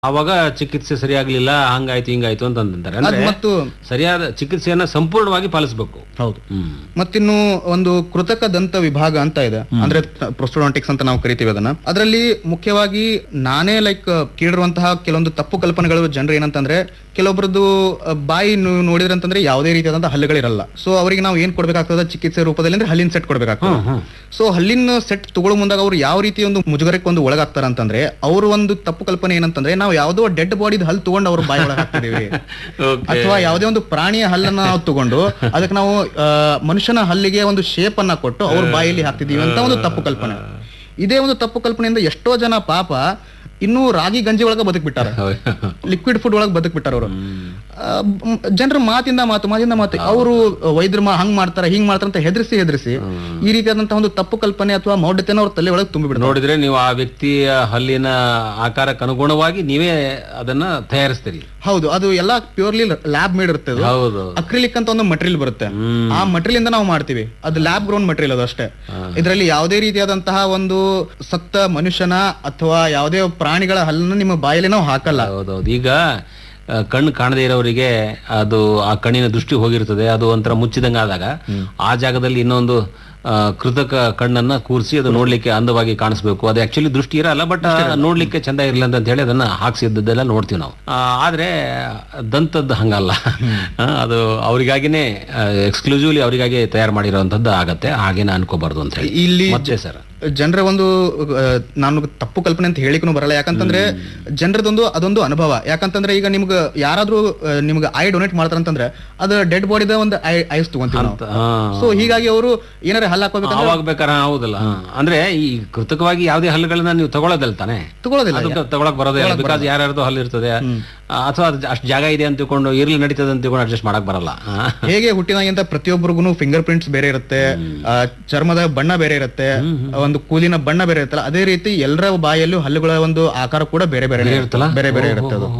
ಅವಾಗ ಚಿಕಿತ್ಸೆ ಸರಿಯಾಗ್ಲಿಲ್ಲ ಹಂಗಾಯ್ತು ಹಿಂಗಾಯ್ತು ಅಂತ ಅಂತಾರೆ ಅದ್ ಅಂದ್ರೆ ಮತ್ತು ಸರಿಯಾದ ಚಿಕಿತ್ಸೆಯನ್ನ ಸಂಪೂರ್ಣವಾಗಿ ಪಾಲಿಸಬೇಕು ಹೌದು ಹ್ಮ್ ಮತ್ತಿನ್ನು ಒಂದು ಕೃತಕ ದಂತ ವಿಭಾಗ ಅಂತ ಇದೆ ಅಂದ್ರೆ ಪ್ರೊಸ್ಟೋಡಾಂಟಿಕ್ಸ್ ಅಂತ ನಾವು ಕರಿತೀವಿ ಅದನ್ನ ಅದರಲ್ಲಿ ಮುಖ್ಯವಾಗಿ ನಾನೇ ಲೈಕ್ ಕೇಳಿರುವಂತಹ ಕೆಲವೊಂದು ತಪ್ಪು ಕಲ್ಪನೆಗಳು ಜನರು ಏನಂತಂದ್ರೆ ಕೆಲವೊಬ್ರದ್ದು ಅಹ್, ಬಾಯಿ ನೀವು ನೋಡಿದ್ರೆ ಅಂತಂದ್ರೆ ಯಾವುದೇ ರೀತಿಯಾದಂತಹ ಹಲ್ಲುಗಳಿರಲ್ಲ ಸೊ ಅವರಿಗೆ ನಾವು ಏನ್ ಕೊಡ್ಬೇಕಾಗ್ತದೆ ಚಿಕಿತ್ಸೆ ರೂಪದಲ್ಲಿ ಅಂದ್ರೆ ಹಲ್ಲಿನ ಸೆಟ್ ಕೊಡ್ಬೇಕಾಗ್ತದೆ ಸೊ ಹಲ್ಲಿನ ಸೆಟ್ ತಗೊಳ್ಳೋ ಮುಂದಾಗ ಅವ್ರು ಯಾವ ರೀತಿ ಒಂದು ಮುಜುಗರಕ್ಕೆ ಒಂದು ಒಳಗಾಗ್ತಾರ ಅಂತಂದ್ರೆ ಅವರು ಒಂದು ತಪ್ಪು ಕಲ್ಪನೆ ಏನಂತಂದ್ರೆ ನಾವು ಯಾವುದೋ ಡೆಡ್ ಬಾಡಿದ ಹಲ್ಲು ತಗೊಂಡು ಅವ್ರ ಬಾಯಿ ಒಳಗೆ ಹಾಕ್ತಿದೀವಿ Okay. ಅಥವಾ ಯಾವುದೇ ಒಂದು ಪ್ರಾಣಿಯ ಹಲ್ಲನ್ನ ನಾವು ತಗೊಂಡು ಅದಕ್ಕೆ ನಾವು ಆ, ಮನುಷ್ಯನ ಹಲ್ಲಿಗೆ ಒಂದು ಶೇಪ್ ಅನ್ನ ಕೊಟ್ಟು ಅವ್ರ ಬಾಯಲ್ಲಿ ಹಾಕ್ತಿದೀವಿ ಅಂತ ಒಂದು ತಪ್ಪು ಕಲ್ಪನೆ ಇದೇ ಒಂದು ತಪ್ಪು ಕಲ್ಪನೆಯಿಂದ ಎಷ್ಟೋ ಜನ ಪಾಪ ಇನ್ನೂ ರಾಗಿ ಗಂಜಿ ಒಳಗ ಬದುಕ್ಬಿಟ್ಟಾರ ಲಿಕ್ವಿಡ್ ಫುಡ್ ಒಳಗೆ ಬದುಕ್ಬಿಟ್ಟಾರ ಅವರು ಜನರ ಮಾತಿಂದ ಮಾತು ಮಾತಿಂದ ಮಾತು ಅವರು ವೈದ್ಯರು ಮಾ- ಹಂಗ್ ಮಾಡ್ತಾರ ಹಿಂಗ್ ಮಾಡ್ತಾರ ಅಂತ ಹೆದರಿಸಿ ಹೆದರಿಸಿ ಈ ರೀತಿಯಾದಂತಹ ಒಂದು ತಪ್ಪು ಕಲ್ಪನೆ ಅಥವಾ ಮೌಢ್ಯತೆನ ಅವ್ರ ತಲೆ ಒಳಗೆ ತುಂಬಿಬಿಡ್ತಾರೆ ನೋಡಿದ್ರೆ ನೀವು ಆ ವ್ಯಕ್ತಿಯ ಹಲ್ಲಿನ ಆಕಾರಕ್ಕೆ ಅನುಗುಣವಾಗಿ ನೀವೇ ಅದನ್ನ ತಯಾರಿಸ್ತೀರಿ ಹೌದು ಅದು ಎಲ್ಲ ಪ್ಯೂರ್ಲಿ ಲ್ಯಾಬ್ ಮೇಡ್ ಇರುತ್ತೆ ಅದು ಹೌದು ಅಕ್ರಿಲಿಕ್ ಅಂತ ಒಂದು ಮಟೀರಿಯಲ್ ಬರುತ್ತೆ ಹ್ಮ್. ಆ ಮಟೀರಿಯಲ್ ಇಂದ ನಾವು ಮಾಡ್ತೀವಿ ಅದು ಲ್ಯಾಬ್ ಗ್ರೋನ್ ಮಟೀರಿಯಲ್ ಅದು ಅಷ್ಟೇ ಇದರಲ್ಲಿ ಯಾವುದೇ ರೀತಿಯಾದಂತಹ ಒಂದು ಸತ್ತ ಮನುಷ್ಯನ ಅಥವಾ ಯಾವುದೇ ಪ್ರಾಣಿಗಳ ಹಲ್ಲನ್ನು ನಿಮ್ಮ ಬಾಯಲ್ಲಿ ನಾವು ಹಾಕಲ್ಲ ಹೌದೌದು ಈಗ ಆ, ಕಣ್ಣು ಕಾಣದೇ ಇರೋರಿಗೆ ಅದು ಆ ಕಣ್ಣಿನ ದೃಷ್ಟಿ ಹೋಗಿರ್ತದೆ ಅದು ಒಂಥರ ಮುಚ್ಚಿದಂಗ ಆದಾಗ ಆ ಜಾಗದಲ್ಲಿ ಇನ್ನೊಂದು ಆ, ಕೃತಕ ಕಣ್ಣನ್ನ ಕೂರಿಸಿ ಅದು ನೋಡ್ಲಿಕ್ಕೆ ಅಂದವಾಗಿ ಕಾಣಿಸ್ಬೇಕು ಅದು ಆಕ್ಚುಲಿ ದೃಷ್ಟಿ ಇರಲ್ಲ ಬಟ್ ನೋಡ್ಲಿಕ್ಕೆ ಚಂದ ಇರಲಿ ಅಂತ ಹೇಳಿ ಅದನ್ನ ಹಾಕ್ಸಿದ್ದೆಲ್ಲ ನೋಡ್ತೀವಿ ನಾವು ಆ, ಆದ್ರೆ ದಂತದ್ದು ಹಂಗಲ್ಲ ಆ, ಅದು ಅವರಿಗಾಗಿನೇ ಎಕ್ಸ್ಕ್ಲೂಸಿವ್ಲಿ ಅವರಿಗಾಗಿ ತಯಾರು ಮಾಡಿರೋಂಥದ್ದು ಆಗತ್ತೆ ಹಾಗೇನೆ ಅನ್ಕೋಬಾರ್ದು ಅಂತ ಹೇಳಿ ಇಲ್ಲಿ ಮತ್ತೆ ಸರ್ ಜನರ ಒಂದು ಆ, ನಾನು ತಪ್ಪು ಕಲ್ಪನೆ ಅಂತ ಹೇಳಿಕೂ ಬರಲ್ಲ ಯಾಕಂತಂದ್ರೆ ಜನರದೊಂದು ಅದೊಂದು ಅನುಭವ ಯಾಕಂತಂದ್ರೆ ಈಗ ನಿಮ್ಗೆ ಯಾರಾದ್ರೂ ಆ, ನಿಮ್ಗೆ ಐ ಡೊನೇಟ್ ಮಾಡ್ತಾರಂತಂದ್ರೆ ಅದು ಡೆಡ್ ಬಾಡಿದ ಒಂದು ಐ ಐಸ್ ತಗೊಂತೀವಿ ನಾವು ಹಾ. ಸೊ ಹೀಗಾಗಿ ಅವರು ಏನಾರ ಹಲ್ಲ ಹಾಕೋಬೇಕಂದ್ರೆ ಅವಾಗ ಬೇಕಾರೆ ಹೌದಲ್ಲ ಹಾ. ಅಂದ್ರೆ ಈ ಕೃತಕವಾಗಿ ಯಾವುದೇ ಹಲ್ಲುಗಳನ್ನ ನೀವು ತಗೊಳ್ಳೋದಲ್ಲ ತಾನೆ ತಗೊಳ್ಳೋದಿಲ್ಲ ಅದಕ್ಕೆ ತಗೊಳಕ್ ಬರೋದೇ ಇಲ್ಲ ಬಿಕಾಸ್ ಯಾರ್ಯಾರ್ದು ಹಲ್ಲು ಇರ್ತದೆ ಆ, ಅಥವಾ ಅದು ಅಷ್ಟು ಜಾಗ ಇದೆ ಅಂತ ತಿಳ್ಕೊಂಡು ಇರ್ಲಿ ನಡೀತದೆ ಅಂತ ತಿಳ್ಕೊಂಡು ಅಡ್ಜಸ್ಟ್ ಮಾಡಕ್ ಬರಲ್ಲ ಆ. ಹೇಗೆ ಹುಟ್ಟಿದಾಗಿಂತ ಪ್ರತಿಯೊಬ್ಬರಿಗೂ ಫಿಂಗರ್ ಪ್ರಿಂಟ್ಸ್ ಬೇರೆ ಇರುತ್ತೆ ಆ, ಚರ್ಮದ ಬಣ್ಣ ಬೇರೆ ಇರುತ್ತೆ ಒಂದು ಕೂಲಿನ ಬಣ್ಣ ಬೇರೆ ಇರುತ್ತಲ್ಲ ಅದೇ ರೀತಿ ಎಲ್ಲರ ಬಾಯಲ್ಲೂ ಹಲ್ಲುಗಳ ಒಂದು ಆಕಾರ ಕೂಡ ಬೇರೆ ಬೇರೆ ಇರುತ್ತಲ್ಲ ಬೇರೆ ಬೇರೆ ಇರುತ್ತೆ ಅದು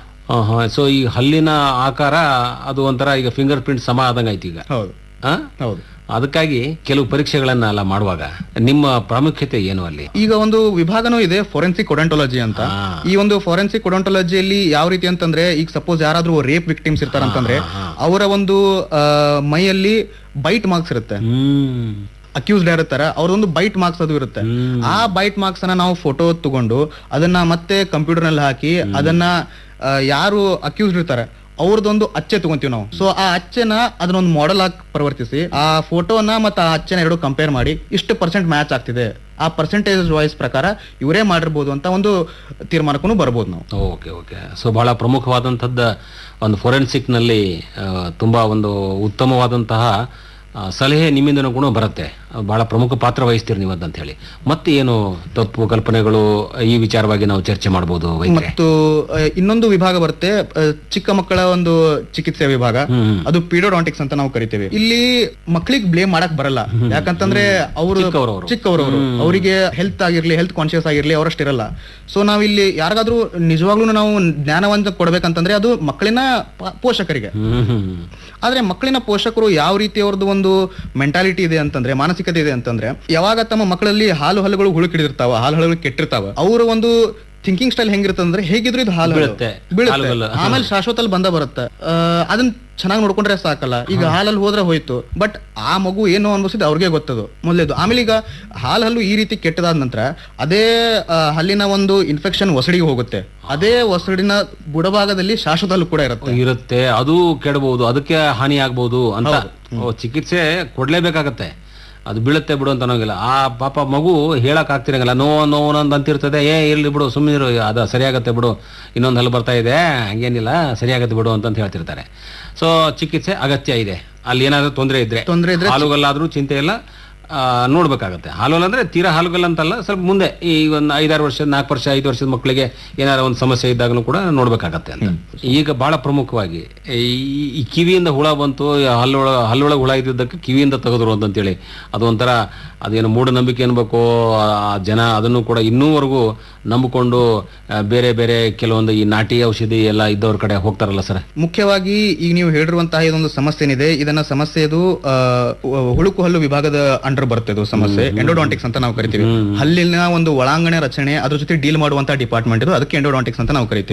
ಸೊ ಈ ಹಲ್ಲಿನ ಆಕಾರ ಅದು ಒಂಥರ ಈಗ ಫಿಂಗರ್ ಪ್ರಿಂಟ್ ಸಮ ಆದಂಗ ಐತಿ ಈಗ ಹೌದು ಆ? ಹೌದು ಅದಕ್ಕಾಗಿ ಕೆಲವು ಪರೀಕ್ಷೆಗಳನ್ನ ಎಲ್ಲ ಮಾಡುವಾಗ ನಿಮ್ಮ ಪ್ರಾಮುಖ್ಯತೆ ಏನು ಅಲ್ಲಿ ಈಗ ಒಂದು ವಿಭಾಗನೂ ಇದೆ ಫೋರೆನ್ಸಿಕ್ ಒಡಂಟೊಲಜಿ ಅಂತ ಆ. ಈ ಒಂದು ಫೋರೆನ್ಸಿಕ್ ಒಡಂಟೊಲಜಿಯಲ್ಲಿ ಯಾವ ರೀತಿ ಅಂತಂದ್ರೆ ಈಗ ಸಪೋಸ್ ಯಾರಾದ್ರೂ ರೇಪ್ ವಿಕ್ಟಿಮ್ಸ್ ಇರ್ತಾರಂತಂದ್ರೆ ಅವರ ಒಂದು ಆ, ಮೈಯಲ್ಲಿ ಬೈಟ್ ಮಾರ್ಕ್ಸ್ ಇರುತ್ತೆ ಹ್ಮ್ ಅಕ್ಯೂಸ್ಡ್ ಇರ್ತಾರ ಅವ್ರದೊಂದು ಬೈಟ್ ಮಾರ್ಕ್ಸ್ ಅದು ಇರುತ್ತೆ ಹ್ಮ್. ಆ ಬೈಟ್ ಮಾರ್ಕ್ಸ್ ಅನ್ನ ನಾವು ಫೋಟೋ ತಗೊಂಡು ಅದನ್ನ ಮತ್ತೆ ಕಂಪ್ಯೂಟರ್ ನಲ್ಲಿ ಹಾಕಿ ಅದನ್ನ ಆ, ಯಾರು ಅಕ್ಯೂಸ್ಡ್ ಇರ್ತಾರೆ ಅವ್ರದೊಂದು ಅಚ್ಚೆ ತಗೊಂತೀವಿ ನಾವು ಸೊ ಆ ಅಚ್ಚೆನ ಅದನ್ನೊಂದು ಮಾಡೆಲ್ ಆಗಿ ಪರಿವರ್ತಿಸಿ ಆ ಫೋಟೋನ ಮತ್ತೆ ಆ ಅಚ್ಚೆನ ಎರಡು ಕಂಪೇರ್ ಮಾಡಿ ಇಷ್ಟು ಪರ್ಸೆಂಟ್ ಮ್ಯಾಚ್ ಆಗ್ತಿದೆ ಆ ಪರ್ಸೆಂಟೇಜ್ ವಾಯ್ಸ್ ಪ್ರಕಾರ ಇವರೇ ಮಾಡಿರ್ಬೋದು ಅಂತ ಒಂದು ತೀರ್ಮಾನಕ್ಕೂ ಬರ್ಬೋದು ನಾವು ಓಕೆ ಓಕೆ ಸೊ ಬಹಳ ಪ್ರಮುಖವಾದಂಥದ್ದ ಒಂದು ಫೊರೆನ್ಸಿಕ್ ನಲ್ಲಿ ಆ, ತುಂಬಾ ಒಂದು ಉತ್ತಮವಾದಂತಹ ಆ, ಸಲಹೆ ನಿಮ್ಮಿಂದನೂ ಕೂಡ ಬರುತ್ತೆ ಅದು ಬಹಳ ಪ್ರಮುಖ ಪಾತ್ರ ವಹಿಸ್ತೀರಿ ನೀವು ಅಂತ ಹೇಳಿ ಮತ್ತೆ ಏನು ತಪ್ಪು ಕಲ್ಪನೆಗಳು ಈ ವಿಚಾರವಾಗಿ ನಾವು ಚರ್ಚೆ ಮಾಡ್ಬೋದು ವೈದ್ಯರೇ ಮತ್ತು ಆ, ಇನ್ನೊಂದು ವಿಭಾಗ ಬರುತ್ತೆ ಆ, ಚಿಕ್ಕ ಮಕ್ಕಳ ಒಂದು ಚಿಕಿತ್ಸೆ ವಿಭಾಗ ಹ್ಮ್ ಅದು ಪೀಡೋಡಾಂಟಿಕ್ಸ್ ಅಂತ ನಾವು ಕರಿತೇವೆ ಇಲ್ಲಿ ಮಕ್ಕಳಿಗೆ ಬ್ಲೇಮ್ ಮಾಡಕ್ ಬರಲ್ಲ ಯಾಕಂತಂದ್ರೆ ಅವರು ಚಿಕ್ಕವರವ್ರು. ಚಿಕ್ಕವರವರು ಅವರಿಗೆ ಹೆಲ್ತ್ ಆಗಿರ್ಲಿ ಹೆಲ್ತ್ ಕಾನ್ಶಿಯಸ್ ಆಗಿರ್ಲಿ ಅವರಷ್ಟಿರಲ್ಲ ಸೊ ನಾವಿಲ್ಲಿ ಯಾರಿಗಾದ್ರೂ ನಿಜವಾಗ್ಲೂ ನಾವು ಜ್ಞಾನವಂತ ಕೊಡ್ಬೇಕಂತಂದ್ರೆ ಅದು ಮಕ್ಕಳಿನ ಪ- ಪೋಷಕರಿಗೆ ಹ್ಮ್ ಹ್ಮ್ ಆದ್ರೆ ಮಕ್ಕಳಿನ ಪೋಷಕರು ಯಾವ ರೀತಿ ಅವ್ರದ್ದು ಒಂದು ಮೆಂಟಾಲಿಟಿ ಇದೆ ಅಂತಂದ್ರೆ ಮಾನಸಿಕತೆ ಇದೆ ಅಂತಂದ್ರೆ ಯಾವಾಗ ತಮ್ಮ ಮಕ್ಕಳಲ್ಲಿ ಹಾಲು ಹಲ್ಲುಗಳು ಹುಳುಕಿಡಿದಿರ್ತಾವ ಹಾಲು ಹಲ್ಲುಗಳು ಕೆಟ್ಟಿರ್ತಾವ ಅವರ ಒಂದು ಥಿಂಕಿಂಗ್ ಸ್ಟೈಲ್ ಹೆಂಗಿರುತ್ತಂದ್ರೆ ಹೇಗಿದ್ರು ಇದು ಹಾಲು ಹಲ್ಲು. ಬೀಳುತ್ತೆ. ಬೀಳುತ್ತೆ ಹಾಲುಗಲ್ಲು. ಆಮೇಲೆ ಶಾಶ್ವತಲ್ಲಿ ಬಂದ ಬರುತ್ತೆ ಆ, ಅದನ್ನ ಚೆನ್ನಾಗಿ ನೋಡ್ಕೊಂಡ್ರೆ ಸಾಕಲ್ಲ ಈಗ ಹಾಲಲ್ಲಿ ಹೋದ್ರೆ ಹೋಯ್ತು ಬಟ್ ಆ ಮಗು ಏನು ಅನ್ಭವಿಸಿದ ಅವ್ರಿಗೆ ಗೊತ್ತದು ಮೊದಲೇದು ಆಮೇಲೆ ಈಗ ಹಾಲ್ ಹಲ್ಲು ಈ ರೀತಿ ಕೆಟ್ಟದಾದ ನಂತರ ಅದೇ ಆ, ಹಲ್ಲಿನ ಒಂದು ಇನ್ಫೆಕ್ಷನ್ ಒಸಡಿಗೆ ಹೋಗುತ್ತೆ ಅದೇ ಒಸಡಿನ ಬುಡಭಾಗದಲ್ಲಿ ಶಾಶ್ವತ ಹಲ್ಲು ಕೂಡ ಇರುತ್ತೆ ಇರುತ್ತೆ ಅದು ಕೆಡಬಹುದು ಅದಕ್ಕೆ ಹಾನಿ ಆಗ್ಬಹುದು ಅಂತ ಓ, ಚಿಕಿತ್ಸೆ ಕೊಡ್ಲೇಬೇಕಾಗತ್ತೆ ಅದು ಬೀಳುತ್ತೆ ಬಿಡು ಅಂತ ಅನ್ನೋಂಗಿಲ್ಲ ಆ ಪಾಪ ಮಗು ಹೇಳಕ್ ಆಗ್ತಿರಂಗಿಲ್ಲ ನೋವು ನೋವು ಅಂತ ಅಂತಿರ್ತದೆ ಏ ಇರ್ಲಿ ಬಿಡು ಸುಮ್ಮನಿರು ಅದು ಸರಿಯಾಗತ್ತೆ ಬಿಡು ಇನ್ನೊಂದು ಹಲ್ಲು ಬರ್ತಾ ಇದೆ ಹಂಗೇನಿಲ್ಲ ಸರಿಯಾಗತ್ತೆ ಬಿಡು ಅಂತಂತ ಹೇಳ್ತಿರ್ತಾರೆ ಸೊ ಚಿಕಿತ್ಸೆ ಅಗತ್ಯ ಇದೆ ಅಲ್ಲಿ ಏನಾದ್ರೂ ತೊಂದರೆ ಇದ್ರೆ ತೊಂದ್ರೆ ಇದ್ರೆ ಹಾಲುಗಲ್ಲಾದ್ರೂ ಚಿಂತೆ ಇಲ್ಲ ಆ, ನೋಡ್ಬೇಕಾಗತ್ತೆ ಹಾಲುಗಲ್ ಅಂದ್ರೆ ತೀರಾ ಹಾಲುಗಲ್ ಅಂತಲ್ಲ ಸ್ವಲ್ಪ ಮುಂದೆ ಈ ಒಂದು ಐದಾರು ವರ್ಷ ನಾಲ್ಕು ವರ್ಷ ಐದು ವರ್ಷದ ಮಕ್ಕಳಿಗೆ ಏನಾರ ಒಂದು ಸಮಸ್ಯೆ ಇದ್ದಾಗಲೂ ಕೂಡ ನೋಡ್ಬೇಕಾಗತ್ತೆ ಅಂತ ಈಗ ಬಹಳ ಪ್ರಮುಖವಾಗಿ ಈ ಈ ಕಿವಿಯಿಂದ ಹುಳ ಬಂತು ಈ ಹಲ್ಲೊಳ ಹಲ್ಲೊಳಗೆ ಹುಳ ಇದ್ದಿದ್ದಕ್ಕೆ ಕಿವಿಯಿಂದ ತೆಗೆದ್ರು ಅಂತಂತೇಳಿ ಅದು ಒಂಥರ ಅದೇನು ಮೂಢನಂಬಿಕೆ ಅನ್ಬೇಕು ಆ ಜನ ಅದನ್ನು ಕೂಡ ಇನ್ನೂವರೆಗೂ ನಂಬಿಕೊಂಡು ಆ, ಬೇರೆ ಬೇರೆ ಕೆಲವೊಂದು ಈ ನಾಟಿ ಔಷಧಿ ಎಲ್ಲ ಇದ್ದವ್ರ ಕಡೆ ಹೋಗ್ತಾರಲ್ಲ ಸರ್ ಮುಖ್ಯವಾಗಿ ಈಗ ನೀವು ಹೇಳಿರುವಂತಹ ಇದೊಂದು ಸಮಸ್ಯೆ ಏನಿದೆ ಇದನ್ನ ಸಮಸ್ಯೆ ಇದು ಆ, ಹುಳುಕು ಹಲ್ಲು ವಿಭಾಗದ ಅಂಡರ್ ಬರುತ್ತೆ ಇದು ಸಮಸ್ಯೆ ಎಂಡೋಡಾಂಟಿಕ್ಸ್ ಅಂತ ನಾವು ಕರಿತೀವಿ ಹಲ್ಲಿನ ಒಂದು ಒಳಾಂಗಣ ರಚನೆ ಅದ್ರ ಜೊತೆ ಡೀಲ್ ಮಾಡುವಂತಹ ಡಿಪಾರ್ಟ್ಮೆಂಟ್ ಇದು ಅದಕ್ಕೆ ಎಂಡೋಡಾಂಟಿಕ್ಸ್ ಅಂತ ನಾವು ಕರಿತೀವಿ